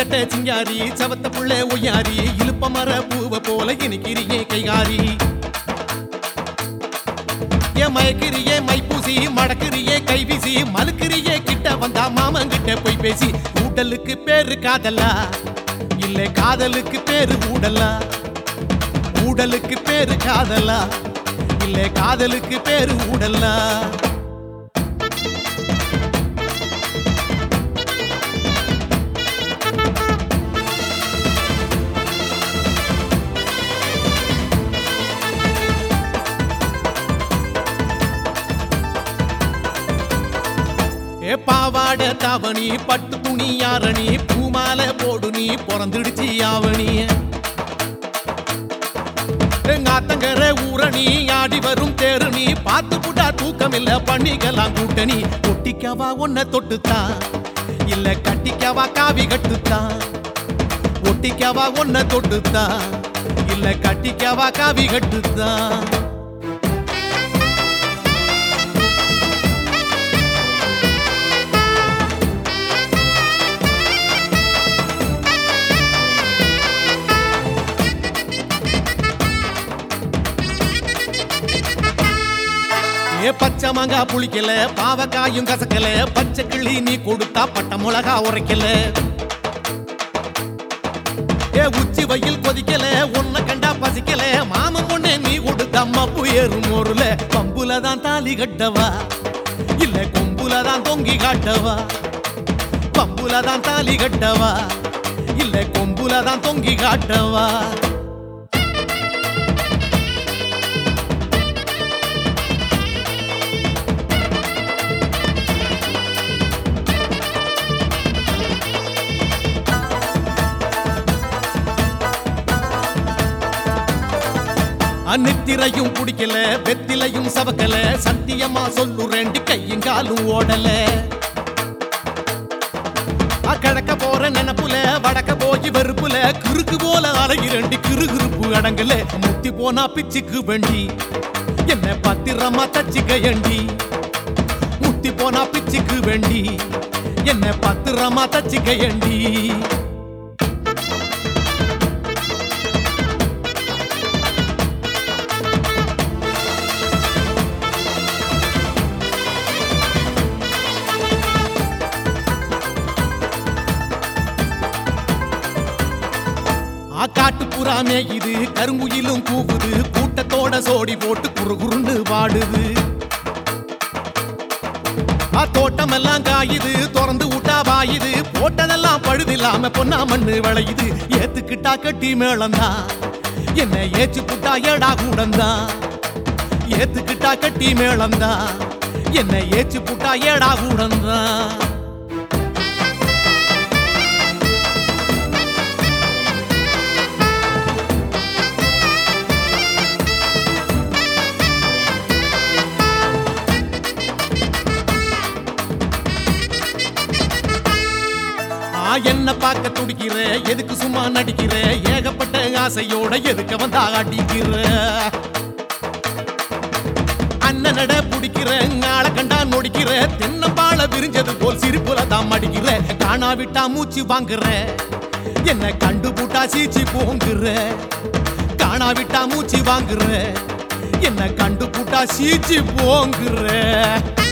கட்ட சிங்காரி சவத்த புள்ள ஒய்யாரி இழுப்ப மர பூவ போல இனிக்கிறியே கைகாரி ஏன் மயக்கிறியே மைப்பூசி மடக்கிறியே கைவீசி மலுக்கிறியே கிட்ட வந்தா மாமங்கிட்ட போய் பேசி ஊடலுக்கு பேரு காதலா இல்ல காதலுக்கு பேரு ஊடலா ஊடலுக்கு பேரு காதலா இல்ல காதலுக்கு பேரு ஊடலா ஏ பாவாட தாவணி பட்டு துணி யாரணி பூமால போடு நீ பிறந்துடுச்சு ஆவணி எங்காத்தங்கர ஊரணி ஆடி வரும் தேரு நீ பார்த்து புட்டா தூக்கம் இல்ல பண்ணிக்கலாம் கூட்டணி ஒட்டிக்கவா ஒன்ன தொட்டுத்தான் இல்ல கட்டிக்கவா காவி கட்டுத்தான் ஒட்டிக்கவா ஒன்ன தொட்டுத்தான் இல்ல கட்டிக்கவா காவி கட்டுத்தான் ஏ பச்சை மாங்கா புளிக்கல பாவக்காயும் கசக்கல பச்சை கிளி நீ கொடுத்தா பட்ட மிளகா உரைக்கல ஏ உச்சி வெயில் கொதிக்கல உன்னை கண்டா பசிக்கல மாமன் பொண்ணே நீ கொடுத்த மப்பு ஏறும் ஊருல பம்புல தான் தாலி கட்டவா இல்ல கொம்புல தான் தொங்கி காட்டவா பம்புல தான் தாலி கட்டவா இல்ல கொம்புல தான் தொங்கி காட்டவா அந்நித்திரையும் குடிக்கல வெத்திலையும் சவக்கல சத்தியமா சொல்லுறேண்டி கையும் காலும் ஓடல அ, கிழக்க போற நினப்புல வடக்க போய் வெறுப்புல குறுக்கு போல அழகிறண்டி கிறுகிறுப்பு அடங்கல முத்தி போனா பிச்சுக்கு வண்டி என்ன பத்திரமா தச்சுக்கையண்டி முத்தி போனா பிச்சுக்கு வேண்டி என்ன பத்திரமா தச்சுக்கையண்டி ஆ காட்டு புறாமே இது கருங்குயிலும் கூவுது கூட்டத்தோட சோடி போட்டு குறுகுறுன்னு வாடுது ஆ தோட்டமெல்லாம் காயுது திறந்து விட்டா வாயுது போட்டதெல்லாம் பழுதில்லாம பொன்னா மண்ணு விளையுது ஏத்துக்கிட்டா கட்டி மேளந்தான் என்ன ஏச்சு புட்டா ஏடா கூடந்தான் ஏத்துக்கிட்டா கட்டி மேளந்தான் என்ன ஏச்சு புட்டா ஏடா கூடந்தான் ஆ என்ன பார்க்க துடிக்கிற எதுக்கு சும்மா நடிக்கிற ஏகப்பட்ட ஆசையோட எதுக்கு வந்தா அடிக்கிற அண்ணனட புடிக்கிற ஆள கண்டா நொடிக்கிற தென்னம்பாள விரிஞ்சது போல் சிரிப்புல தான் மடிக்கிற காணா விட்டா மூச்சு வாங்குற என்ன கண்டு பூட்டா சீச்சி போங்குற காணா விட்டா மூச்சு வாங்குற என்ன கண்டு பூட்டா சீச்சி போங்குற